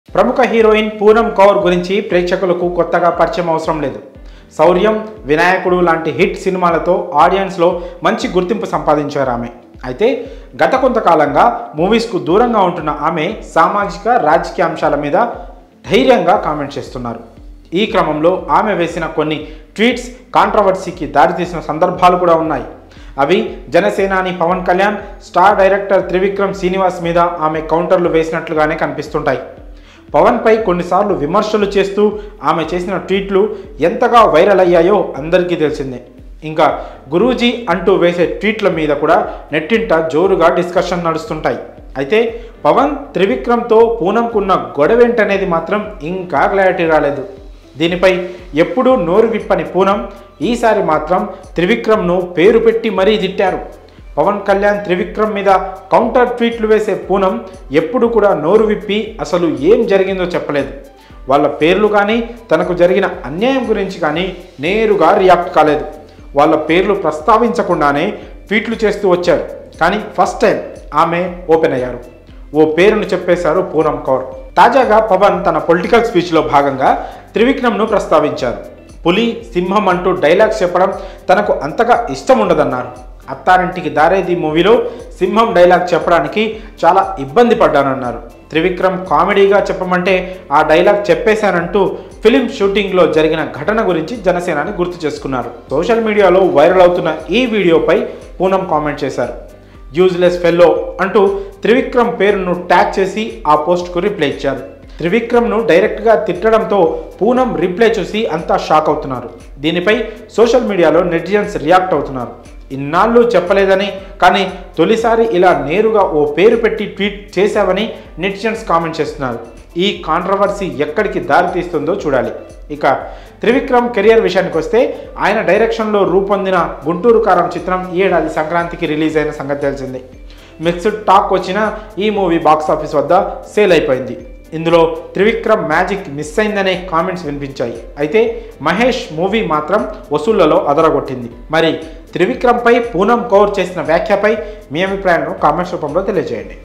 ప్రముఖ హీరోయిన్ పూనం కౌర్ గురించి ప్రేక్షకులకు కొత్తగా పరిచయం అవసరం లేదు శౌర్యం వినాయకుడు లాంటి హిట్ సినిమాలతో ఆడియన్స్లో మంచి గుర్తింపు సంపాదించారు ఆమె అయితే గత కొంతకాలంగా మూవీస్కు దూరంగా ఉంటున్న ఆమె సామాజిక రాజకీయ అంశాల మీద ధైర్యంగా కామెంట్ చేస్తున్నారు ఈ క్రమంలో ఆమె వేసిన కొన్ని ట్వీట్స్ కాంట్రవర్సీకి దారితీసిన సందర్భాలు కూడా ఉన్నాయి అవి జనసేనాని పవన్ కళ్యాణ్ స్టార్ డైరెక్టర్ త్రివిక్రమ్ శ్రీనివాస్ మీద ఆమె కౌంటర్లు వేసినట్లుగానే కనిపిస్తుంటాయి పవన్పై కొన్నిసార్లు విమర్శలు చేస్తూ ఆమె చేసిన ట్వీట్లు ఎంతగా వైరల్ అయ్యాయో అందరికీ తెలిసిందే ఇంకా గురూజీ అంటూ వేసే ట్వీట్ల మీద కూడా నెట్టింట జోరుగా డిస్కషన్ నడుస్తుంటాయి అయితే పవన్ త్రివిక్రమ్తో పూనంకున్న గొడవేంటనేది మాత్రం ఇంకా క్లారిటీ రాలేదు దీనిపై ఎప్పుడూ నోరు విప్పని పూనం ఈసారి మాత్రం త్రివిక్రమ్ను పేరు పెట్టి మరీ తిట్టారు పవన్ కళ్యాణ్ త్రివిక్రమ్ మీద కౌంటర్ ట్వీట్లు వేసే పూనం ఎప్పుడు కూడా నోరు విప్పి అసలు ఏం జరిగిందో చెప్పలేదు వాళ్ళ పేర్లు కానీ తనకు జరిగిన అన్యాయం గురించి కానీ నేరుగా రియాక్ట్ కాలేదు వాళ్ళ పేర్లు ప్రస్తావించకుండానే ట్వీట్లు చేస్తూ వచ్చారు కానీ ఫస్ట్ టైం ఆమె ఓపెన్ అయ్యారు ఓ పేరును చెప్పేశారు పూనం కౌర్ తాజాగా పవన్ తన పొలిటికల్ స్పీచ్లో భాగంగా త్రివిక్రమ్ను ప్రస్తావించారు పులి సింహం అంటూ డైలాగ్స్ చెప్పడం తనకు అంతగా ఇష్టం ఉండదన్నారు అత్తారింటికి దారేది మూవీలో సింహం డైలాగ్ చెప్పడానికి చాలా ఇబ్బంది పడ్డానన్నారు త్రివిక్రమ్ కామెడీగా చెప్పమంటే ఆ డైలాగ్ చెప్పేశానంటూ ఫిలిం షూటింగ్లో జరిగిన ఘటన గురించి జనసేనాని గుర్తు చేసుకున్నారు సోషల్ మీడియాలో వైరల్ అవుతున్న ఈ వీడియోపై పూనం కామెంట్ చేశారు యూజ్లెస్ ఫెల్లో అంటూ త్రివిక్రమ్ పేరును ట్యాగ్ చేసి ఆ పోస్ట్కు రిప్లై ఇచ్చారు త్రివిక్రమ్ను డైరెక్ట్గా తిట్టడంతో పూనం రిప్లై చూసి అంతా షాక్ అవుతున్నారు దీనిపై సోషల్ మీడియాలో నెటిజన్స్ రియాక్ట్ అవుతున్నారు ఇన్నాళ్ళు చెప్పలేదని కానీ తొలిసారి ఇలా నేరుగా ఓ పేరు పెట్టి ట్వీట్ చేశావని నెటిజన్స్ కామెంట్ చేస్తున్నారు ఈ కాంట్రవర్సీ ఎక్కడికి దారితీస్తుందో చూడాలి ఇక త్రివిక్రమ్ కెరియర్ విషయానికి వస్తే ఆయన డైరెక్షన్లో రూపొందిన గుంటూరు కారం చిత్రం ఈ ఏడాది సంక్రాంతికి రిలీజ్ అయిన సంగతి తెలిసిందే మిక్స్డ్ టాక్ వచ్చిన ఈ మూవీ బాక్స్ ఆఫీస్ వద్ద సేల్ అయిపోయింది ఇందులో త్రివిక్రమ్ మ్యాజిక్ మిస్ అయిందనే కామెంట్స్ వినిపించాయి అయితే మహేష్ మూవీ మాత్రం వసూళ్లలో అదరగొట్టింది మరి త్రివిక్రమ్పై పూనం కౌర్ చేసిన వ్యాఖ్యపై మీ అభిప్రాయాలను కామెంట్స్ రూపంలో తెలియజేయండి